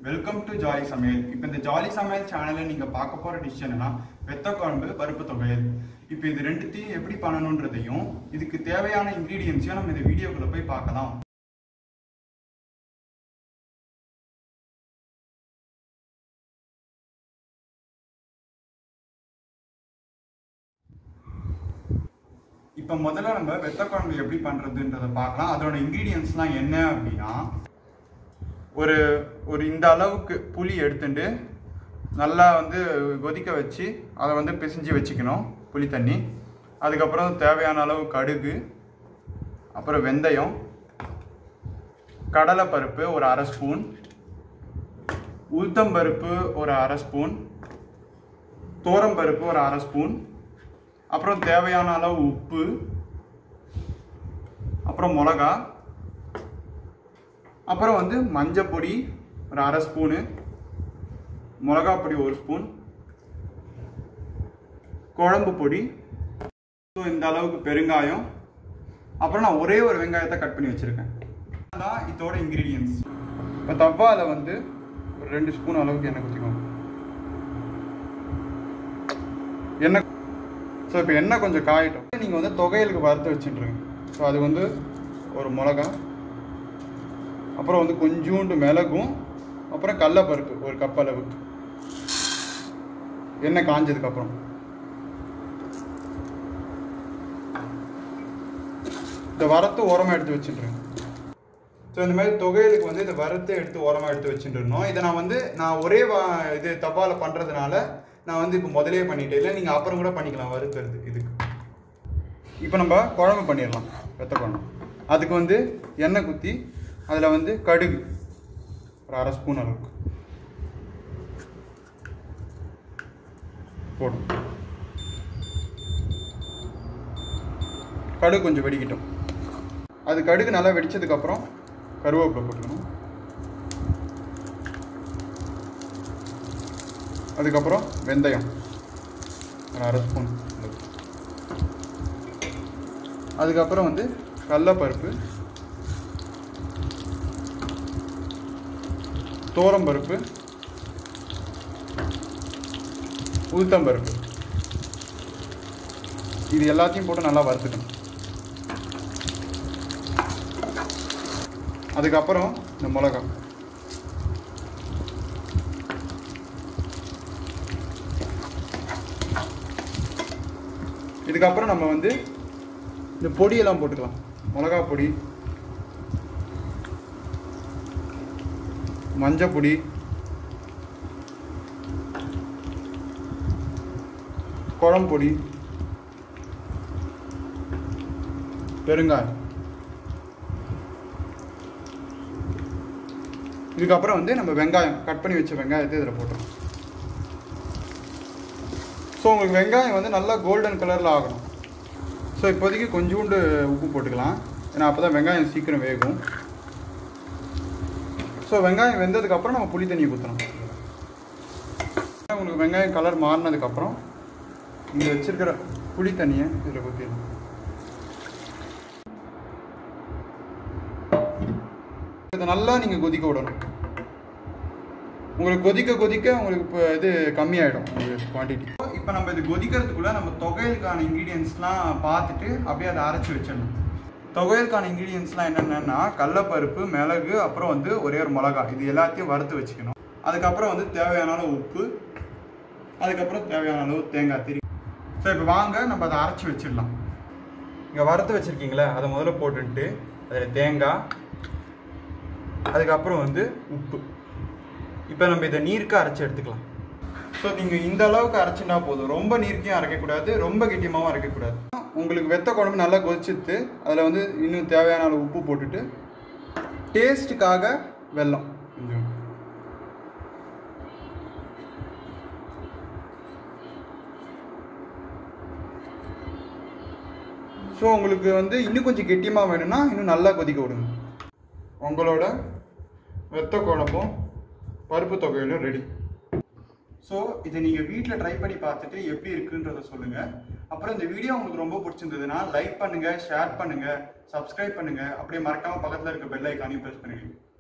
Welcome to jolly சமையல் இப்போ இந்த ஜாலி சமையல் சேனலில் நீங்கள் பார்க்க போகிற டிஷ் என்னன்னா வெத்த குழம்பு பருப்பு தொகையல் இப்போ இது ரெண்டுத்தையும் எப்படி பண்ணணுன்றதையும் இதுக்கு தேவையான இன்க்ரீடியன்ஸையும் நம்ம இந்த வீடியோக்குள்ள போய் பார்க்கலாம் இப்போ முதல்ல நம்ம வெத்த குழம்பு எப்படி பண்ணுறதுன்றதை பார்க்கலாம் அதோட இன்க்ரீடியன்ஸ்லாம் என்ன அப்படின்னா ஒரு ஒரு இந்த அளவுக்கு புளி எடுத்துட்டு நல்லா வந்து கொதிக்க வச்சு அதை வந்து பிசைஞ்சு வச்சுக்கணும் புளி தண்ணி அதுக்கப்புறம் தேவையான அளவு கடுகு அப்புறம் வெந்தயம் கடலைப்பருப்பு ஒரு அரை ஸ்பூன் உளுத்தம்பருப்பு ஒரு அரை ஸ்பூன் பருப்பு ஒரு அரை ஸ்பூன் அப்புறம் தேவையான அளவு உப்பு அப்புறம் மிளகா அப்புறம் வந்து மஞ்சள் பொடி ஒரு அரை ஸ்பூனு மிளகா பொடி ஒரு ஸ்பூன் குழம்பு பொடி ஸோ இந்த அளவுக்கு பெருங்காயம் அப்புறம் நான் ஒரே ஒரு வெங்காயத்தை கட் பண்ணி வச்சுருக்கேன் தான் இதோட இன்க்ரீடியன்ஸ் இப்போ தவாவில் வந்து ஒரு ரெண்டு ஸ்பூன் அளவுக்கு எண்ணெய் ஊற்றிக்கோங்க எண்ணெய் ஸோ இப்போ எண்ணெய் கொஞ்சம் காயட்டும் நீங்கள் வந்து தொகையலுக்கு வறுத்து வச்சுட்டுருங்க ஸோ அது வந்து ஒரு மிளகா அப்புறம் வந்து கொஞ்சூண்டு மிளகும் அப்புறம் கடலப்பருப்பு ஒரு கப் அளவுக்கு எண்ணெய் காஞ்சதுக்கப்புறம் இந்த வரத்து உரமாக எடுத்து வச்சுட்டுருங்க ஸோ இந்த மாதிரி தொகையலுக்கு வந்து இந்த வறுத்து எடுத்து உரமாக எடுத்து வச்சுட்டு இருந்தோம் இதை நான் வந்து நான் ஒரே வா இது தவாவில் பண்ணுறதுனால நான் வந்து இப்போ முதலே பண்ணிட்டேன் இல்லை நீங்கள் அப்புறம் கூட பண்ணிக்கலாம் வறுக்கிறது இதுக்கு இப்போ நம்ம குழம்பு பண்ணிடலாம் வெத்த குழம்பு அதுக்கு வந்து எண்ணெய் குத்தி அதில் வந்து கடுகு ஒரு அரை ஸ்பூன் அளவுக்கு போடும் கடுகு கொஞ்சம் வெடிக்கட்டும் அது கடுகு நல்லா வெடிச்சதுக்கப்புறம் கருவேப்பிலை போட்டுக்கணும் அதுக்கப்புறம் வெந்தயம் ஒரு அரை ஸ்பூன் அளவுக்கு. அதுக்கப்புறம் வந்து கடலப்பருப்பு பருப்பு உளுத்தம்பருப்பு இது எல்லாத்தையும் போட்டு நல்லா வறுத்துக்கணும் அதுக்கப்புறம் இந்த மிளகா இதுக்கப்புறம் நம்ம வந்து இந்த பொடியெல்லாம் போட்டுக்கலாம் மிளகா பொடி மஞ்சள் பொடி குழம்பு பொடி பெருங்காயம் இதுக்கப்புறம் வந்து நம்ம வெங்காயம் கட் பண்ணி வச்ச வெங்காயத்தை இதில் போட்டுருவோம் ஸோ உங்களுக்கு வெங்காயம் வந்து நல்லா கோல்டன் கலரில் ஆகணும் ஸோ இப்போதைக்கு கொஞ்சோண்டு உப்பு போட்டுக்கலாம் ஏன்னா அப்போ தான் வெங்காயம் சீக்கிரம் வேகும் ஸோ வெங்காயம் வெந்ததுக்கப்புறம் நம்ம புளி தண்ணியை ஊற்றணும் உங்களுக்கு வெங்காயம் கலர் மாறினதுக்கப்புறம் இங்கே வச்சிருக்கிற புளி தண்ணியை இதில் ஊற்றிடணும் இதை நல்லா நீங்கள் கொதிக்க விடணும் உங்களுக்கு கொதிக்க கொதிக்க உங்களுக்கு இப்போ இது கம்மியாயிடும் குவான்டிட்டி இப்போ நம்ம இது கொதிக்கிறதுக்குள்ள நம்ம தொகையலுக்கான இன்க்ரீடியன்ஸ்லாம் பார்த்துட்டு அப்படியே அதை அரைச்சி வச்சிடணும் தொகையலுக்கான இன்க்ரீடியன்ஸ்லாம் என்னென்னா கடலப்பருப்பு மிளகு அப்புறம் வந்து ஒரே ஒரு மிளகா இது எல்லாத்தையும் வறுத்து வச்சுக்கணும் அதுக்கப்புறம் வந்து தேவையான அளவு உப்பு அதுக்கப்புறம் தேவையான அளவு தேங்காய் திரி ஸோ இப்போ வாங்க நம்ம அதை அரைச்சி வச்சிடலாம் இங்கே வறுத்து வச்சுருக்கீங்களே அதை முதல்ல போட்டுட்டு அதில் தேங்காய் அதுக்கப்புறம் வந்து உப்பு இப்போ நம்ம இதை நீருக்கு அரைச்சி எடுத்துக்கலாம் ஸோ நீங்கள் இந்த அளவுக்கு அரைச்சினா போதும் ரொம்ப நீர்க்கையும் அரைக்கக்கூடாது ரொம்ப கெட்டியமாகவும் அரைக்கக்கூடாது உங்களுக்கு வெத்த குழம்பு நல்லா கொதிச்சுட்டு அதில் வந்து இன்னும் தேவையான அளவு உப்பு போட்டுட்டு டேஸ்ட்டுக்காக வெல்லம் கொஞ்சம் ஸோ உங்களுக்கு வந்து இன்னும் கொஞ்சம் கெட்டியமாக வேணும்னா இன்னும் நல்லா கொதிக்க விடுங்க உங்களோட வெத்த குழம்பும் பருப்பு தொகையிலும் ரெடி ஸோ இதை நீங்கள் வீட்டில் ட்ரை பண்ணி பார்த்துட்டு எப்படி இருக்குன்றத சொல்லுங்கள் அப்புறம் இந்த வீடியோ உங்களுக்கு ரொம்ப பிடிச்சிருந்ததுன்னா லைக் பண்ணுங்கள் ஷேர் பண்ணுங்கள் சப்ஸ்கிரைப் பண்ணுங்கள் அப்படியே மறக்காமல் பக்கத்தில் இருக்க பெல் ஐக்கானையும் ப்ரெஸ் பண்ணுங்க